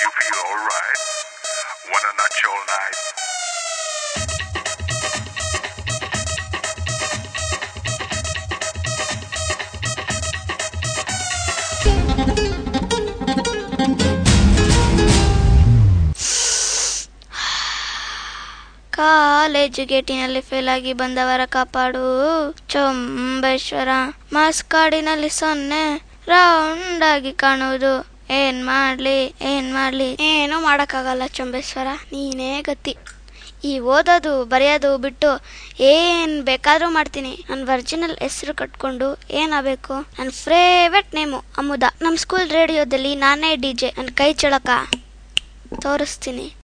you feel alright? Wanna nut you all night? College ಗೇಟಿನಲ್ಲಿ fail ಆಗಿ ಬಂದವರ ಕಾಪಾಡು ಚೊಂಬೇಶ್ವರ ಮಾಸ್ ಕಾಡಿನಲ್ಲಿ ಸೊನ್ನೆ ರೌಂಡ್ ಆಗಿ ಕಾಣುವುದು ಏನ್ ಮಾಡ್ಲಿ ಏನ್ ಮಾಡ್ಲಿ ಏನೂ ಮಾಡಕ್ಕಾಗಲ್ಲ ಚೊಂಬೇಶ್ವರ ನೀನೇ ಗತಿ ಈ ಓದೋದು ಬರೆಯೋದು ಬಿಟ್ಟು ಏನ್ ಬೇಕಾದ್ರೂ ಮಾಡ್ತೀನಿ ನನ್ನ ಒರಿಜಿನಲ್ ಹೆಸರು ಕಟ್ಕೊಂಡು ಏನಾಗಬೇಕು ನನ್ನ ಫೇವ್ರೆಟ್ ನೇಮು ಅಮುದ ನಮ್ಮ ಸ್ಕೂಲ್ ರೇಡಿಯೋದಲ್ಲಿ ನಾನೇ ಡಿ ಜೆ ನನ್ನ ಕೈ ಚಳಕ ತೋರಿಸ್ತೀನಿ